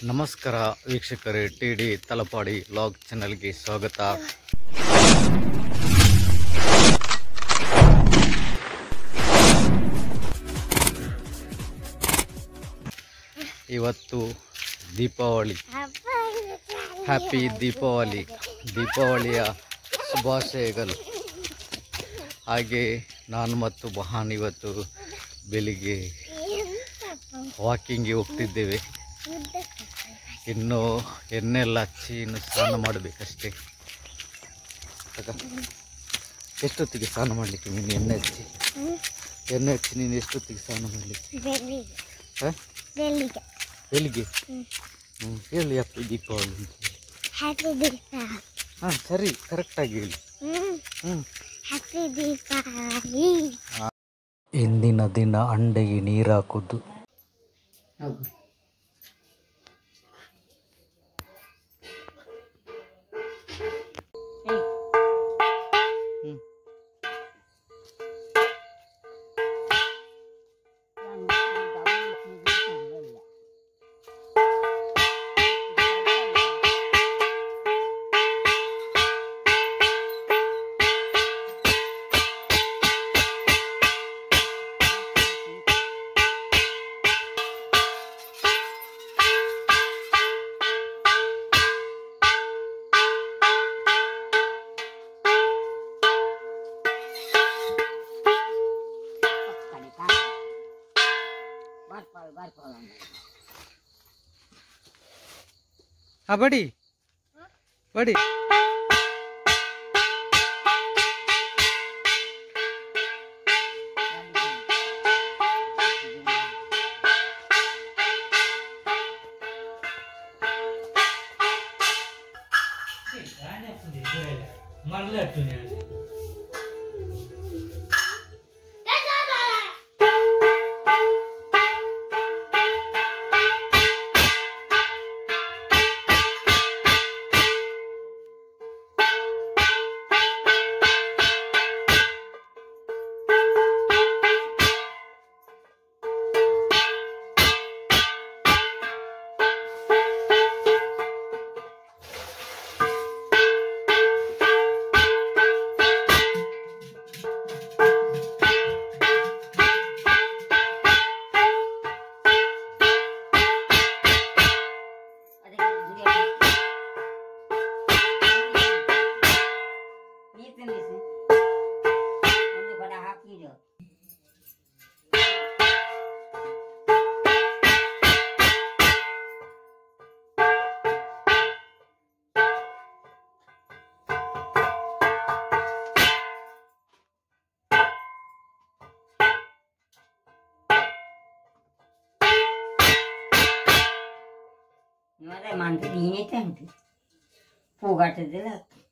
ನಮಸ್ಕಾರ ವೀಕ್ಷಕರೇ T D Talapady log ಚಾನಲ್ಗೆ ಸ್ವಾಗತ ಇವತ್ತು ದೀಪಾವಳಿ ಹ್ಯಾಪಿ ದೀಪಾವಳಿ ದೀಪಾವಳಿಯ ಶುಭಾಶಯಗಳು ಹಾಗೆ ನಾನು ಮತ್ತು ಬಹಾನ್ ಇವತ್ತು ಬೆಳಿಗ್ಗೆ ವಾಕಿಂಗ್ಗೆ ಹೋಗ್ತಿದ್ದೇವೆ ಇನ್ನು ಎಣ್ಣೆಲ್ಲ ಹಚ್ಚಿ ಇನ್ನು ಸ್ನಾನ ಮಾಡಬೇಕಷ್ಟೇ ತಗ ಎಷ್ಟೊತ್ತಿಗೆ ಸ್ನಾನ ಮಾಡಲಿಕ್ಕೆ ನೀನು ಎಣ್ಣೆ ಹಚ್ಚಿ ಎಣ್ಣೆ ಹಚ್ಚಿ ನೀನು ಎಷ್ಟೊತ್ತಿಗೆ ಸ್ನಾನ ಮಾಡಲಿಕ್ಕೆ ಬೆಳ್ಳಿಗೆ ಹಾಂ ಬೆಳ್ಳಿಗೆ ಎಲ್ಲಿಗೆ ಹ್ಮ್. ಹ್ಞೂ ಹೇಳಿ ಅಪ್ಪ ದೀಪಾವಳಿ ಅಂತ ಹ್ಯಾಪಿ ದೀಪಾವಳಿ ಹಾಂ ಸರಿ ಕರೆಕ್ಟಾಗಿ ಹೇಳಿ ಹ್ಮ್ ಹ್ಞೂ ಹ್ಯಾಪಿ ದೀಪಾವಳಿ ಇಂದಿನ ದಿನ ಅಂಡೆಗೆ ನೀರು ಹಾಕೋದು ಹಾಂ ಬಡಿ ಬಡಿ ಇವರೇ ಮಂತ್ರ ನೀನೈತೆ ಅಂತು ಪೂಗಾಟದಿಲ್ಲ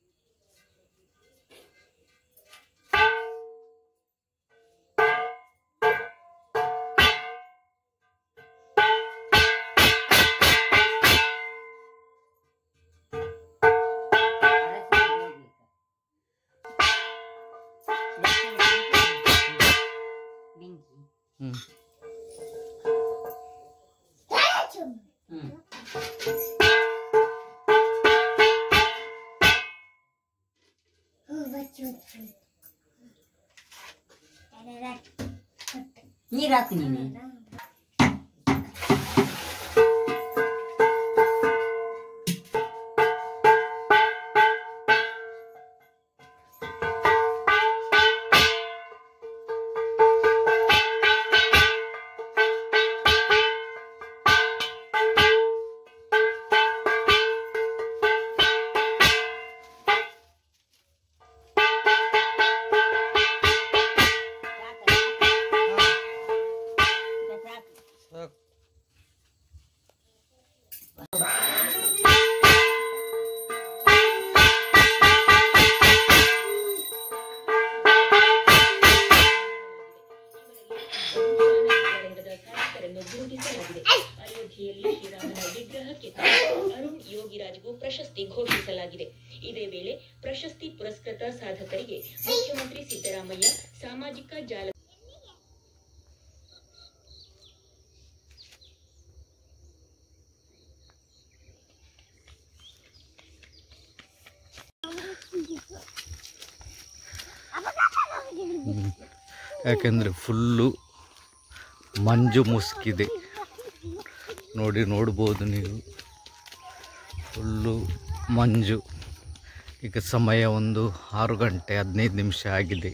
ಬೆಂಕಿ ಹ್ಞೂ ಹ್ಮ್ ನೀರು ಹಾಕು ನೀನು ಅಯೋಧ್ಯೆಯಲ್ಲಿ ಶ್ರೀರಾಮನ ವಿಗ್ರಹಕ್ಕೆ ಅರುಣ್ ಯೋಗಿರಾಜ್ಗೂ ಪ್ರಶಸ್ತಿ ಘೋಷಿಸಲಾಗಿದೆ ಇದೇ ವೇಳೆ ಪ್ರಶಸ್ತಿ ಪುರಸ್ಕೃತ ಸಾಧಕರಿಗೆ ಮುಖ್ಯಮಂತ್ರಿ ಸಿದ್ದರಾಮಯ್ಯ ಸಾಮಾಜಿಕ ಜಾಲ ಹ್ಮ್. ಯಾಕೆಂದರೆ ಫುಲ್ಲು ಮಂಜು ಮುಸುಕಿದೆ ನೋಡಿ ನೋಡ್ಬೋದು ನೀವು ಫುಲ್ಲು ಮಂಜು ಈಗ ಸಮಯ ಒಂದು ಆರು ಗಂಟೆ ಹದಿನೈದು ನಿಮಿಷ ಆಗಿದೆ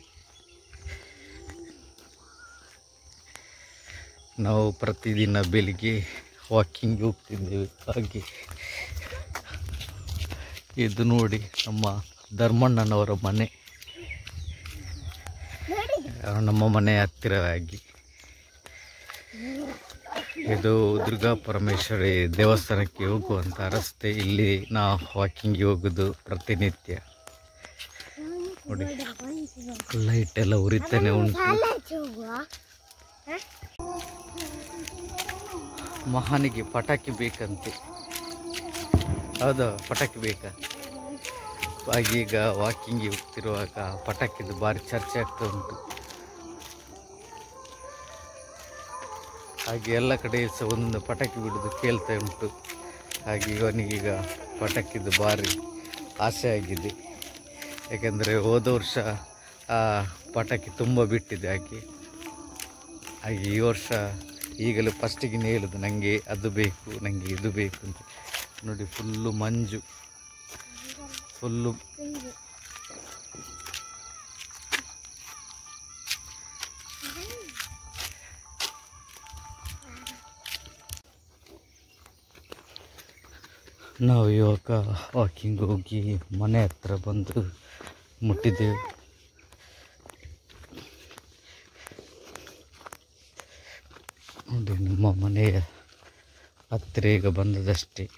ನಾವು ಪ್ರತಿದಿನ ಬೆಳಿಗ್ಗೆ ವಾಕಿಂಗ್ ಹೋಗ್ತಿದ್ದೇವೆ ಹಾಗೆ ಇದು ನೋಡಿ ನಮ್ಮ ಧರ್ಮಣ್ಣನವರ ಮನೆ ಆ, ನಮ್ಮ ಮನೆ ಹತ್ತಿರವಾಗಿ ಇದು ದುರ್ಗಾ ಪರಮೇಶ್ವರಿ ದೇವಸ್ಥಾನಕ್ಕೆ ಹೋಗುವಂಥ ರಸ್ತೆ ಇಲ್ಲಿ ನಾವು ವಾಕಿಂಗ್ಗೆ ಹೋಗೋದು ಪ್ರತಿನಿತ್ಯ ನೋಡಿ ಲೈಟ್ ಎಲ್ಲ ಉರಿತಾನೆ ಉಂಟು ಮಹಾನಿಗೆ ಪಟಾಕಿ ಬೇಕಂತೆ ಹೌದಾ ಪಟಾಕಿ ಬೇಕಾ ಹಾಗೀಗ ವಾಕಿಂಗ್ಗೆ ಹೋಗ್ತಿರುವಾಗ ಪಟಾಕಿದು ಭಾರಿ ಚರ್ಚೆ ಆಗ್ತಾ ಉಂಟು ಹಾಗೆ ಎಲ್ಲ ಕಡೆ ಸಹ ಒಂದು ಪಟಾಕಿ ಬಿಡೋದು ಕೇಳ್ತಾ ಉಂಟು ಹಾಗೆ ಇವನಿಗೀಗ ಪಟಾಕಿದು ಭಾರಿ ಆಸೆ ಆಗಿದೆ ಯಾಕೆಂದರೆ ಹೋದ ವರ್ಷ ಆ ಪಟಾಕಿ ತುಂಬ ಬಿಟ್ಟಿದೆ ಹಾಗೆ ಹಾಗೆ ಈ ವರ್ಷ ಈಗಲೂ ಫಸ್ಟಿಗೆ ಹೇಳುದು ನನಗೆ ಅದು ಬೇಕು ನನಗೆ ಇದು ಬೇಕು ಅಂತ ನೋಡಿ ಫುಲ್ಲು ಮಂಜು ಫುಲ್ಲು ನಾವು ಇವಾಗ ವಾಕಿಂಗ್ ಹೋಗಿ ಮನೆ ಹತ್ರ ಬಂದು ಮುಟ್ಟಿದ್ದೇವೆ ನೋಡಿ ನಮ್ಮ ಮನೆಯ ಹತ್ತಿರ ಈಗ ಬಂದದಷ್ಟೇ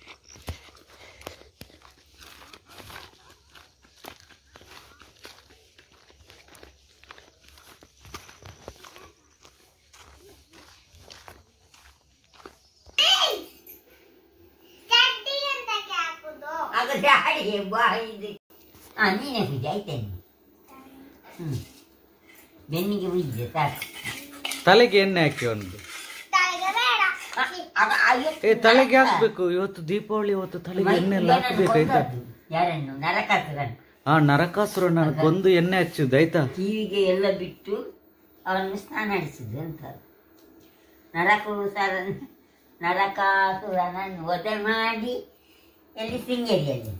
ಆಗ ಗಾಡಿ ಬಾ ಇದು ಹಾಂ ನೀನೇ ಪೂಜೆ ಆಯ್ತೇನೆ ಹ್ಞೂ ಬೆನ್ನಿಗೆ ಉಯ್ದೆ ಸಾಕು ತಲೆಗೆ ಎಣ್ಣೆ ಹಾಕಿ ಒಂದು ಆ, ಆಗ ಅಯ್ಯೋ ಏ ತಲೆಗೆ ಹಾಕ್ಬೇಕು ಇವತ್ತು ದೀಪಾವಳಿ ಇವತ್ತು ತಲೆಗೆ ಎಣ್ಣೆ ಎಲ್ಲ ಹಾಕ್ಬೇಕು ಆಯ್ತಾ ಯಾರನ್ನು ನರಕಾಸುರನ್ನು ಹಾ ನರಕಾಸುರನ ಕೊಂದು ಎಣ್ಣೆ ಹಚ್ಚುದು ಆಯ್ತಾ ಕಿವಿಗೆ ಎಲ್ಲ ಬಿಟ್ಟು ಅವರನ್ನು ಸ್ನಾನ ಮಾಡಿಸಿದ್ದು ಅಂತ ನರಕುಸರನ್ ನರಕಾಸುರನನ್ನು ವಧೆ ಮಾಡಿ ಎಲ್ಲಿ ಶೃಂಗೇರಿಯಲ್ಲಿ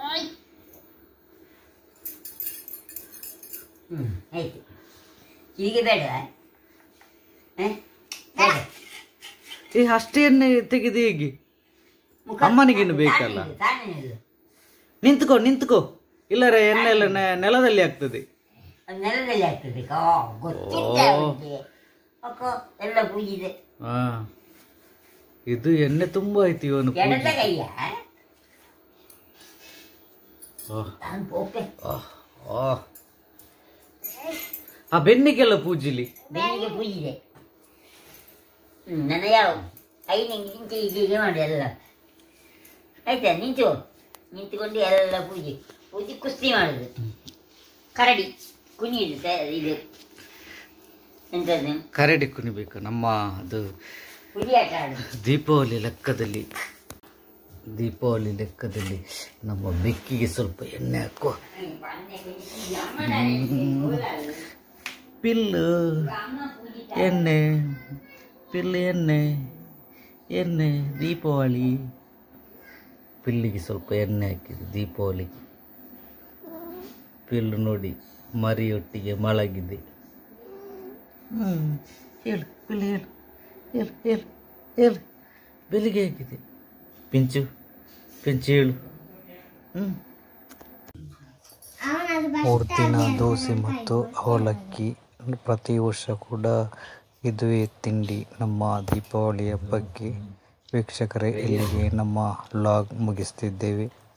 ಹ್ಞೂ ಆಯ್ತು ಕಿವಿಗೆ ಬೇಡ ಹ? ಬೇಡ ಏ ಅಷ್ಟೇ ಎಣ್ಣೆ ತೆಗೆದು ಹೇಗೆ ಮುಖ ಅಮ್ಮನಿಗಿನ್ನು ಬೇಕಲ್ಲ ತಾನೇ ತಾನೇ ನಿಲ್ಲು. ನಿಂತ್ಕೋ ನಿಂತ್ಕೋ ಇಲ್ಲರೆ ಎಣ್ಣೆ ಎಲ್ಲ ನೆ- ನೆಲದಲ್ಲಿ ಆಗ್ತದೆ ಅದು ನೆಲದಲ್ಲಿ ಆಗ್ತದೆ ಕಾ ಗೊತ್ತಿಲ್ಲ ಓ. ಅವನಿಗೆ ಅಕ್ಕ ಎಲ್ಲ ಪೂಜಿದೆ ಹಾ ಇದು ಎಣ್ಣೆ ತುಂಬಾ ಆಯ್ತು ಇವನು ಎಡದ ಪೂಜೆ. ಕೈಯ ಓಹ್, ನಾನು ಪೋಪೆ ಓಹ್, ಓಹ್. ಆ ಬೆನ್ನಿಗೆಲ್ಲ ಪೂಜಿಲಿ ಬೆನ್ನಿಗೆ ಪೂಜಿದೆ ಹ್ಮ್ ನನ್ನ ಯಾವ ಐ ನಿಂಗೆ ನಿಂತು ಹೀಗೆ ಹೀಗೆ ಮಾಡಿ ಎಲ್ಲ ಆಯ್ತಾ ನಿಂತು ನಿಂತುಕೊಂಡು ಎಲ್ಲ ಪೂಜೆ ಪೂಜೆ ಕುಸ್ತಿ ಮಾಡುದು ಕರಡಿ ಕುಣಿಯುದು ಸ- ಇದು ಎಂಥದ್ದು ಕರಡಿ ಕುಣಿಬೇಕು ನಮ್ಮ ಅದು ಹುಲಿ ಆಟ ಆಡುದು ದೀಪಾವಳಿ ಲೆಕ್ಕದಲ್ಲಿ ದೀಪಾವಳಿ ಲೆಕ್ಕದಲ್ಲಿ ನಮ್ಮ ಬೆಕ್ಕಿಗೆ ಸ್ವಲ್ಪ ಎಣ್ಣೆ ಹಾಕುವ ಪಿಲ್ಲು ಎಣ್ಣೆ ಪಿಲ್ಲು ಎಣ್ಣೆ ಎಣ್ಣೆ ದೀಪಾವಳಿ ಪಿಲ್ಲಿಗೆ ಸ್ವಲ್ಪ ಎಣ್ಣೆ ಹಾಕಿದೆ ದೀಪಾವಳಿಗೆ ಪಿಲ್ಲು ನೋಡಿ ಮರಿಯೊಟ್ಟಿಗೆ ಮಲಗಿದೆ ಹ್ಞೂ ಹೇಳು ಪಿಲ್ಲು ಹೇಳು ಹೇಳು ಹೇಳು ಹೇಳು ಬೆಳಿಗ್ಗೆ ಆಗಿದೆ ಪಿಂಚು ಪಿಂಚು ಹೇಳು ಹ್ಞೂ ಮೂರು ದಿನ ದೋಸೆ ಮತ್ತು ಅವಲಕ್ಕಿ ಪ್ರತಿ ವರ್ಷ ಕೂಡ ಇದುವೇ ತಿಂಡಿ ನಮ್ಮ ದೀಪಾವಳಿ ಹಬ್ಬಕ್ಕೆ ವೀಕ್ಷಕರೇ ಇಲ್ಲಿಗೆ ನಮ್ಮ ಲಾಗ್ ಮುಗಿಸ್ತಿದ್ದೇವೆ